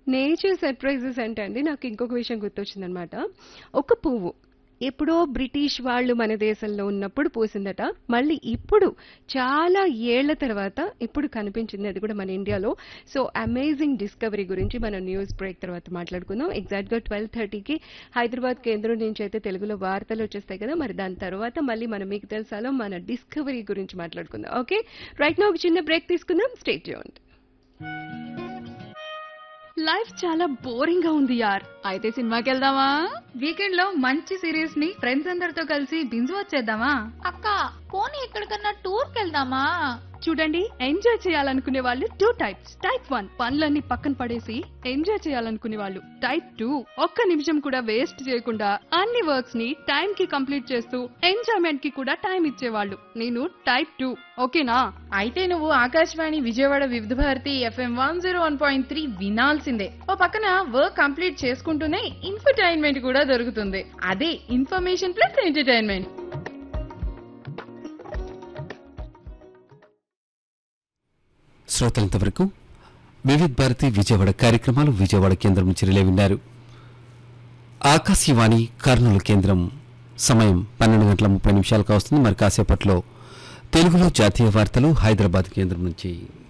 nature surprises అంటే అండి నాకు ఇంకొక విషయం గుర్తొచ్చిందనమాట ఒక పువ్వు ఎప్పుడో బ్రిటిష్ వాళ్ళు మన దేశంలో ఉన్నప్పుడు పూసిందట మళ్ళీ ఇప్పుడు చాలా ఏళ్ల తర్వాత ఇప్పుడు కనిపించింది అది కూడా మన ఇండియాలో సో అమేజింగ్ డిస్కవరీ గురించి మనం న్యూస్ బ్రేక్ తర్వాత మాట్లాడుకుందాం ఎగ్జాక్ట్ గా ట్వెల్వ్ థర్టీకి హైదరాబాద్ కేంద్రం నుంచి అయితే తెలుగులో వార్తలు వచ్చేస్తాయి కదా మరి దాని తర్వాత మళ్ళీ మనం మీకు తెలుసాలో మన డిస్కవరీ గురించి మాట్లాడుకుందాం ఓకే రైట్ నా ఒక చిన్న బ్రేక్ తీసుకుందాం స్టేట్ యూన్ లైఫ్ చాలా బోరింగ్ గా ఉంది యార్ అయితే సినిమాకి వెళ్దామా వీకెండ్ లో మంచి సిరీస్ ని ఫ్రెండ్స్ అందరితో కలిసి బింజు వచ్చేద్దామా అక్క పోనీ ఎక్కడికన్నా టూర్ కెళ్దామా చూడండి ఎంజాయ్ చేయాలనుకునే వాళ్ళు టూ టైప్స్ టైప్ వన్ పనులన్నీ పక్కన పడేసి ఎంజాయ్ చేయాలనుకునే వాళ్ళు టైప్ టూ ఒక్క నిమిషం కూడా వేస్ట్ చేయకుండా అన్ని వర్క్స్ ని టైం కి కంప్లీట్ చేస్తూ ఎంజాయ్మెంట్ కి కూడా టైం ఇచ్చేవాళ్ళు నేను టైప్ టూ ఓకేనా అయితే నువ్వు Akashvani Vijayawada Vividh Bharati FM one zero one point three వినాల్సిందే ఓ పక్కన వర్క్ కంప్లీట్ చేసుకుంటూనే ఇన్ఫర్టైన్మెంట్ కూడా దొరుకుతుంది అదే ఇన్ఫర్మేషన్ ప్లస్ ఎంటర్టైన్మెంట్ శ్రోతలంతవరకు వివిధ్ భారతి విజయవాడ కార్యక్రమాలు విజయవాడ కేంద్రం నుంచి రిలే విన్నారు ఆకాశవాణి కర్నూలు కేంద్రం సమయం పన్నెండు గంటల ముప్పై నిమిషాలకు వస్తుంది మరి కాసేపట్లో తెలుగులో జాతీయ వార్తలు హైదరాబాద్ కేంద్రం నుంచి